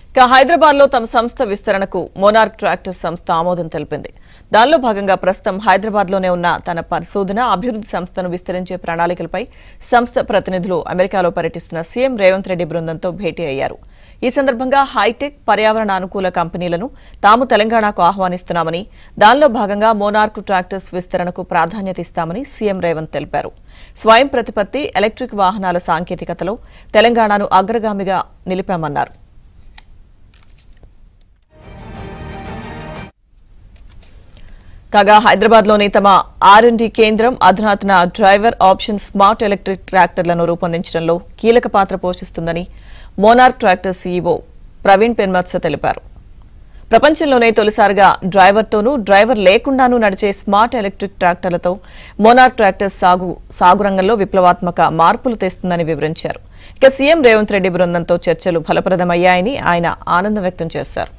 ఇక హైదరాబాద్ లో తమ సంస్థ విస్తరణకు మోనార్క్ ట్రాక్టర్స్ సంస్థ ఆమోదం తెలిపింది దానిలో భాగంగా ప్రస్తుతం హైదరాబాద్ లోనే ఉన్న తన పరిశోధన అభివృద్ధి సంస్థను విస్తరించే ప్రణాళికలపై సంస్థ ప్రతినిధులు అమెరికాలో పర్యటిస్తున్న సీఎం రేవంత్ రెడ్డి బృందంతో భేటీ అయ్యారు ఈ సందర్భంగా హైటెక్ పర్యావరణ అనుకూల కంపెనీలను తాము తెలంగాణకు ఆహ్వానిస్తున్నామని దానిలో భాగంగా మోనార్క్ ట్రాక్టర్స్ విస్తరణకు ప్రాధాన్యత ఇస్తామని సీఎం రేవంత్ తెలిపారు స్వయం ప్రతిపత్తి ఎలక్ట్రిక్ వాహనాల సాంకేతికతలో తెలంగాణను అగ్రగామిగా నిలిపామన్నారు కాగా హైదరాబాద్ లోని తమ ఆర్ఎండి కేంద్రం అధునాతన డ్రైవర్ ఆప్షన్ స్మార్ట్ ఎలక్ట్రిక్ ట్రాక్టర్లను రూపొందించడంలో కీలక పాత్ర పోషిస్తుందని Monarch tractor CEO Praveen Penmatsa తెలిపారు ప్రపంచంలోనే తొలిసారిగా డ్రైవర్తోనూ డ్రైవర్ లేకుండానూ నడిచే స్మార్ట్ ఎలక్ట్రిక్ ట్రాక్టర్లతో మోనార్క్ ట్రాక్టర్ సాగు సాగు రంగంలో విప్లవాత్మక మార్పులు తెస్తుందని వివరించారు ఇక సీఎం రేవంత్ రెడ్డి బృందంతో చర్చలు ఫలప్రదమయ్యాయని ఆయన ఆనందం వ్యక్తం చేశారు